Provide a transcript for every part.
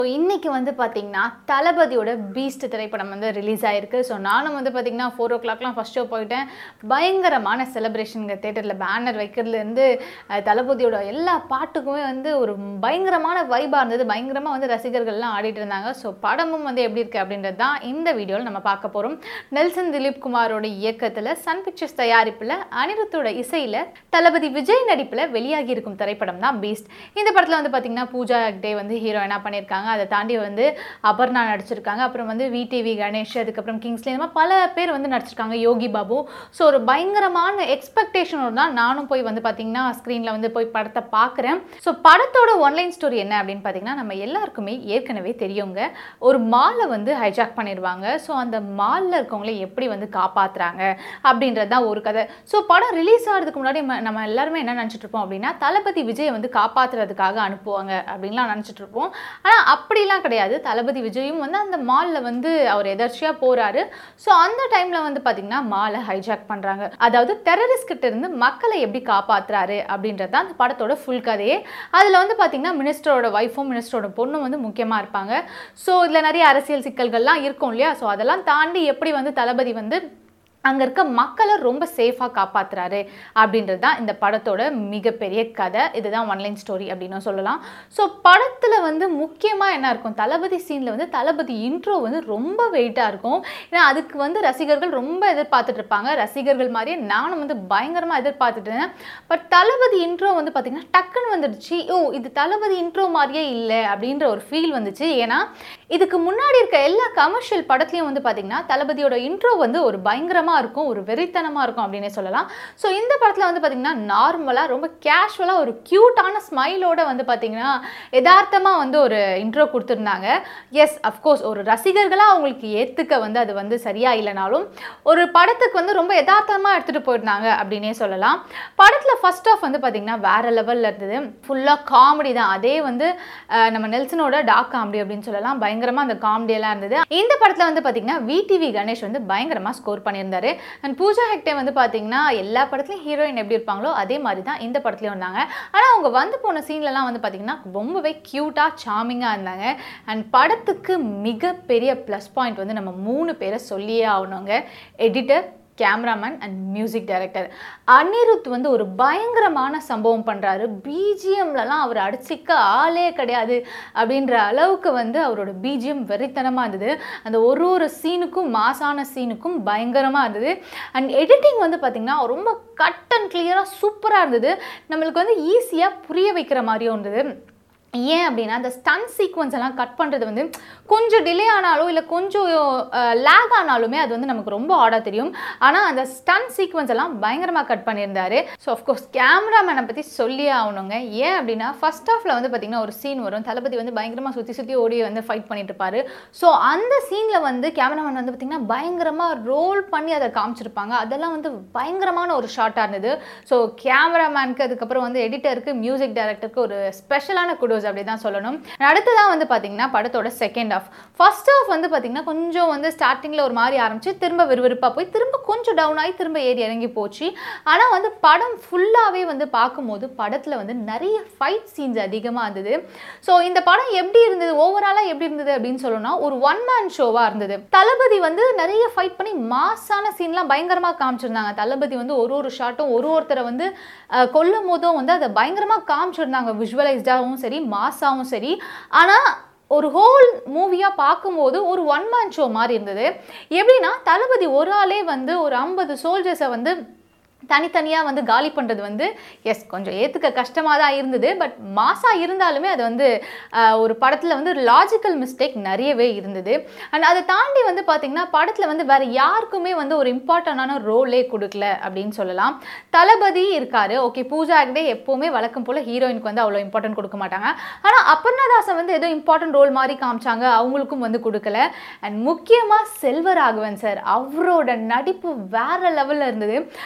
so இன்னைக்கு வந்து பார்த்தீங்கன்னா தளபதியோட பீஸ்ட் திரைப்படம் வந்து ரிலீஸ் ஆயிருக்கு ஸோ நானும் வந்து பார்த்தீங்கன்னா ஃபோர் ஓ கிளாக்லாம் ஃபஸ்ட் ஷோ போயிட்டேன் பயங்கரமான செலிப்ரேஷனுங்க தேட்டரில் பேனர் வைக்கிறதுலேருந்து அஹ், தளபதியோட எல்லா பாட்டுக்குமே வந்து ஒரு பயங்கரமான வைபாக இருந்தது பயங்கரமாக வந்து ரசிகர்கள்லாம் ஆடிட்டு இருந்தாங்க ஸோ படமும் வந்து எப்படி இருக்குது அப்படின்றது தான் இந்த வீடியோவில் நம்ம பார்க்க போகிறோம் நெல்சன் திலீப் குமாரோட இயக்கத்தில் சன் பிக்சர்ஸ் தயாரிப்பில் அனிருத்தோட இசையில் தளபதி விஜய் நடிப்பில் வெளியாகி இருக்கும் திரைப்படம் தான் பீஸ்ட் இந்த படத்தில் வந்து பார்த்தீங்கன்னா பூஜா ஹெக்டே வந்து ஹீரோயினாக பண்ணியிருக்காங்க அதை தாண்டி வந்து அபர்ணா நடிச்சிருக்காங்க அப்புறம் வந்து விடிவி கணேஷ் அதுக்கப்புறம் கிங்ஸ்லி இந்த மாதிரி பல பேர் வந்து நடிச்சிருக்காங்க யோகி பாபு ஸோ ஒரு பயங்கரமான எக்ஸ்பெக்டேஷனோட தான் நானும் போய் வந்து பார்த்தீங்கன்னா ஸ்க்ரீனில் வந்து போய் படத்தை பார்க்குறேன் ஸோ படத்தோட ஒன்லைன் ஸ்டோரி என்ன அப்படின்னு பார்த்தீங்கன்னா நம்ம எல்லாருக்குமே ஏற்கனவே தெரியுங்க ஒரு மாலை வந்து ஹைஜாக் பண்ணிடுவாங்க ஸோ அந்த மாலில் இருக்கவங்களே எப்படி வந்து காப்பாற்றுறாங்க அப்படின்றது தான் ஒரு கதை ஸோ படம் ரிலீஸ் ஆகிறதுக்கு முன்னாடி ம- நம்ம எல்லாருமே என்ன நினச்சிட்டு இருப்போம் அப்படின்னா தளபதி விஜயை வந்து காப்பாற்றுறதுக்காக அனுப்புவாங்க அப்படின்லாம் நினச்சிட்டு இருப்போம் ஆனால் அப்படிலாம் கிடையாது தளபதி விஜயும் வந்து அந்த மாலில் வந்து அவர் எதர்ச்சியாக போகிறாரு ஸோ அந்த டைமில் வந்து பார்த்திங்கன்னா மாலை ஹைஜாக் பண்ணுறாங்க அதாவது terrorist கிட்ட இருந்து மக்களை எப்படி காப்பாற்றுறாரு அப்படின்றது தான் அந்த படத்தோட ஃபுல் கதையே அதில் வந்து பார்த்திங்கன்னா மினிஸ்டரோட ஒய்ஃபும் மினிஸ்டரோட பொண்ணும் வந்து முக்கியமாக இருப்பாங்க ஸோ இதில் நிறைய அரசியல் சிக்கல்கள்லாம் இருக்கும் இல்லையா ஸோ அதெல்லாம் தாண்டி எப்படி வந்து தளபதி வந்து அங்கே இருக்க மக்களை ரொம்ப சேஃபாக காப்பாத்துறாரு அப்படின்றது தான் இந்த படத்தோட மிகப்பெரிய கதை இதுதான் ஒன்லைன் ஸ்டோரி அப்படின்னு சொல்லலாம் ஸோ படத்தில் வந்து முக்கியமாக என்ன இருக்கும் தளபதி சீனில் வந்து தளபதி இன்ட்ரோ வந்து ரொம்ப வெயிட்டாக இருக்கும் ஏன்னா அதுக்கு வந்து ரசிகர்கள் ரொம்ப எதிர்பார்த்துட்டு இருப்பாங்க ரசிகர்கள் மாதிரியே நானும் வந்து பயங்கரமாக எதிர்பார்த்துட்டு இருந்தேன் பட் தளபதி இன்ட்ரோ வந்து பார்த்திங்கன்னா டக்குன்னு வந்துடுச்சு ஓ இது தளபதி இன்ட்ரோ மாதிரியே இல்லை அப்படின்ற ஒரு ஃபீல் வந்துச்சு ஏன்னா இதுக்கு முன்னாடி இருக்க எல்லா கமர்ஷியல் படத்துலையும் வந்து பார்த்திங்கன்னா தளபதியோட இன்ட்ரோ வந்து ஒரு பயங்கரமாக இருக்கும் ஒரு வெறித்தனமாக இருக்கும் அப்படின்னே சொல்லலாம் ஸோ இந்த படத்தில் வந்து பார்த்திங்கன்னா நார்மலாக ரொம்ப கேஷுவலாக ஒரு க்யூட்டான ஸ்மைலோட வந்து பார்த்திங்கன்னா யதார்த்தமாக வந்து ஒரு இன்ட்ரோ கொடுத்துருந்தாங்க எஸ் அஃப்கோர்ஸ் ஒரு ரசிகர்களாக அவங்களுக்கு ஏற்றுக்க வந்து அது வந்து சரியாக இல்லைனாலும் ஒரு படத்துக்கு வந்து ரொம்ப யதார்த்தமாக எடுத்துகிட்டு போயிருந்தாங்க அப்படின்னே சொல்லலாம் படத்தில் ஃபர்ஸ்ட் ஆஃப் வந்து பார்த்திங்கன்னா வேறு லெவலில் இருந்தது ஃபுல்லாக காமெடி தான் அதே வந்து அஹ், நம்ம நெல்சனோட டாக் காமெடி அப்படின்னு சொல்லலாம் பயங்கரமாக அந்த காமெடியெல்லாம் இருந்தது இந்த படத்தில் வந்து பார்த்திங்கன்னா விடிவி கணேஷ் வந்து பயங்கரமாக ஸ்கோர் பண்ணியிருந்தாரு அண்ட் பூஜா ஹெக்டே வந்து பார்த்திங்கன்னா எல்லா படத்துலையும் ஹீரோயின் எப்படி இருப்பாங்களோ அதே மாதிரி தான் இந்த படத்துலையும் இருந்தாங்க ஆனால் அவங்க வந்து போன சீன்லலாம் வந்து பார்த்திங்கன்னா ரொம்பவே க்யூட்டாக சாமிங்காக இருந்தாங்க அண்ட் படத்துக்கு மிகப்பெரிய ப்ளஸ் பாயிண்ட் வந்து நம்ம மூணு பேரை சொல்லியே ஆகணுங்க editor cameraman and music director Anirudh வந்து ஒரு பயங்கரமான சம்பவம் பண்ணுறாரு பிஜிஎம்லலாம் அவர் அடிச்சிக்க ஆளே கிடையாது அப்படின்ற அளவுக்கு வந்து அவரோட பிஜிஎம் வெறித்தனமாக இருந்தது அந்த ஒரு ஒரு சீனுக்கும் மாசான சீனுக்கும் பயங்கரமாக இருந்தது அண்ட் எடிட்டிங் வந்து பார்த்திங்கன்னா ரொம்ப கட் அண்ட் கிளியராக சூப்பராக இருந்தது நம்மளுக்கு வந்து ஈஸியாக புரிய வைக்கிற மாதிரியும் இருந்தது ஏன் அப்படின்னா அந்த ஸ்டன் சீக்வன்ஸ் எல்லாம் கட் பண்ணுறது வந்து கொஞ்சம் டிலே ஆனாலும் இல்லை கொஞ்சம் லேக் ஆனாலுமே அது வந்து நமக்கு ரொம்ப ஆடாக தெரியும் ஆனால் அந்த ஸ்டன் சீக்வன்ஸ் எல்லாம் பயங்கரமாக கட் பண்ணியிருந்தாரு ஸோ அஃப்கோர்ஸ் கேமராமேனை பற்றி சொல்லியே ஆகணுங்க ஏன் அப்படின்னா ஃபர்ஸ்ட் ஹாஃபில் வந்து பார்த்திங்கன்னா ஒரு சீன் வரும் தளபதி வந்து பயங்கரமாக சுற்றி சுற்றி ஓடி வந்து ஃபைட் பண்ணிட்டு இருப்பாரு ஸோ அந்த சீனில் வந்து கேமராமேன் வந்து பார்த்திங்கன்னா பயங்கரமாக ரோல் பண்ணி அதை காமிச்சிருப்பாங்க அதெல்லாம் வந்து பயங்கரமான ஒரு ஷாட்டாக இருந்தது ஸோ கேமராமேனுக்கு அதுக்கப்புறம் வந்து எடிட்டருக்கு மியூசிக் டைரக்டருக்கு ஒரு ஸ்பெஷலான குடோஸ் அப்படி தான் சொல்லணும் அடுத்ததான் வந்து பார்த்தீங்கன்னா படத்தோட செகண்ட் ஆஃப் ஃபர்ஸ்ட் ஆஃப் வந்து பார்த்தீங்கன்னா கொஞ்சம் வந்து ஸ்டார்டிங்கில் ஒரு மாதிரி ஆரம்பிச்சு திரும்ப விறுவிறுப்பாக போய் திரும்ப கொஞ்சம் டவுன் ஆகி திரும்ப ஏறி இறங்கி போச்சு ஆனால் வந்து படம் ஃபுல்லாகவே வந்து பார்க்கும்போது படத்தில் வந்து நிறைய ஃபைட் சீன்ஸ் அதிகமாக இருந்தது ஸோ இந்த படம் எப்படி இருந்தது ஓவராலாக எப்படி இருந்தது அப்படின்னு சொல்லணும்னா ஒரு ஒன் மேன் ஷோவாக இருந்தது தளபதி வந்து நிறைய ஃபைட் பண்ணி மாசான சீன்லாம் பயங்கரமாக காமிச்சிருந்தாங்க தளபதி வந்து ஒரு ஒரு ஷாட்டும் ஒரு ஒருத்தரை வந்து அஹ், கொல்லும் போதும் வந்து அதை பயங்கரமாக காமிச்சிருந்தாங்க விஷுவலைஸ்டாகவும் சரி மாசாவும் சரி ஆனால் ஒரு ஹோல் மூவியாக பார்க்கும்போது ஒரு ஒன் மேன் ஷோ மாதிரி இருந்தது எப்படின்னா தளபதி ஒரு ஆளே வந்து ஒரு ஐம்பது சோல்ஜர்ஸை வந்து தனித்தனியாக வந்து காலி பண்ணுறது வந்து எஸ் கொஞ்சம் ஏற்றுக்க கஷ்டமாக தான் இருந்தது பட் மாசாக இருந்தாலுமே அது வந்து ஆஹ், ஒரு படத்தில் வந்து ஒரு லாஜிக்கல் மிஸ்டேக் நிறையவே இருந்தது அண்ட் அதை தாண்டி வந்து பார்த்திங்கன்னா படத்தில் வந்து வேறு யாருக்குமே வந்து ஒரு இம்பார்ட்டண்டான ரோலே கொடுக்கல அப்படின்னு சொல்லலாம் தளபதி இருக்காரு ஓகே பூஜா ஆக்டே எப்போவுமே வழக்கம் போல் ஹீரோயினுக்கு வந்து அவ்வளோ இம்பார்ட்டன்ட் கொடுக்க மாட்டாங்க ஆனால் அப்பர்ணதாசன் வந்து ஏதோ இம்பார்ட்டன்ட் ரோல் மாதிரி காமிச்சாங்க அவங்களுக்கும் வந்து கொடுக்கல அண்ட் முக்கியமாக செல்வராகவன் சார் அவரோட நடிப்பு வேற லெவலில் இருந்தது அவர்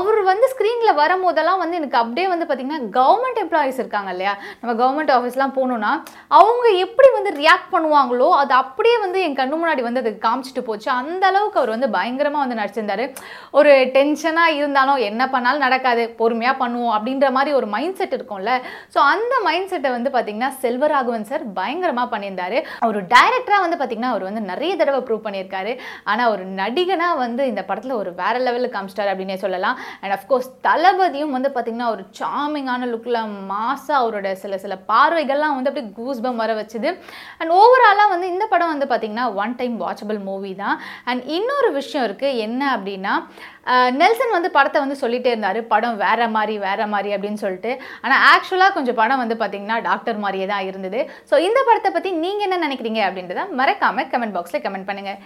அவர் வந்து ஸ்க்ரீனில் வரும்போதெல்லாம் வந்து எனக்கு அப்படியே வந்து பார்த்திங்கன்னா கவர்மெண்ட் எம்ப்ளாயீஸ் இருக்காங்க இல்லையா நம்ம கவர்மெண்ட் ஆஃபீஸ்லாம் போகணுன்னா அவங்க எப்படி வந்து ரியாக்ட் பண்ணுவாங்களோ அது அப்படியே வந்து என் கண்ணு முன்னாடி வந்து அது காமிச்சிட்டு போச்சு அந்த அளவுக்கு அவர் வந்து பயங்கரமாக வந்து நடிச்சிருந்தாரு ஒரு டென்ஷனாக இருந்தாலும் என்ன பண்ணாலும் நடக்காது பொறுமையாக பண்ணுவோம் அப்படின்ற மாதிரி ஒரு மைண்ட் செட் இருக்கும்ல ஸோ அந்த மைண்ட் செட்டை வந்து பார்த்திங்கன்னா செல்வராகவன் சார் பயங்கரமாக பண்ணியிருந்தாரு ஒரு டைரக்டராக வந்து பார்த்திங்கன்னா அவர் வந்து நிறைய தடவை ப்ரூவ் பண்ணியிருக்காரு ஆனால் ஒரு நடிகனாக வந்து இந்த படத்தில் ஒரு வேற லெவலில் காமிச்சிட்டார் அப்படின்னே சொல்லலாம் அண்ட் அஃப்கோர்ஸ் தளபதியும் வந்து பார்த்திங்கன்னா ஒரு சாமிங்கான லுக்கில் மாசாக அவரோட சில சில பார்வைகள்லாம் வந்து அப்படியே கூஸ் பம் வர வச்சுது அண்ட் ஓவராலாக வந்து இந்த படம் வந்து பார்த்திங்கன்னா ஒன் டைம் வாட்சபிள் மூவி தான் அண்ட் இன்னொரு விஷயம் இருக்குது என்ன அப்படின்னா அஹ், நெல்சன் வந்து படத்தை வந்து சொல்லிட்டே இருந்தார் படம் வேற மாதிரி வேற மாதிரி அப்படின்னு சொல்லிட்டு ஆனால் ஆக்சுவலாக கொஞ்சம் படம் வந்து பார்த்திங்கன்னா டாக்டர் மாதிரியே தான் இருந்தது ஸோ இந்த படத்தை பற்றி நீங்கள் என்ன நினைக்கிறீங்க அப்படின்றத மறக்காமல் கமெண்ட் பாக்ஸில் கமெண்ட் பண்ணுங்கள்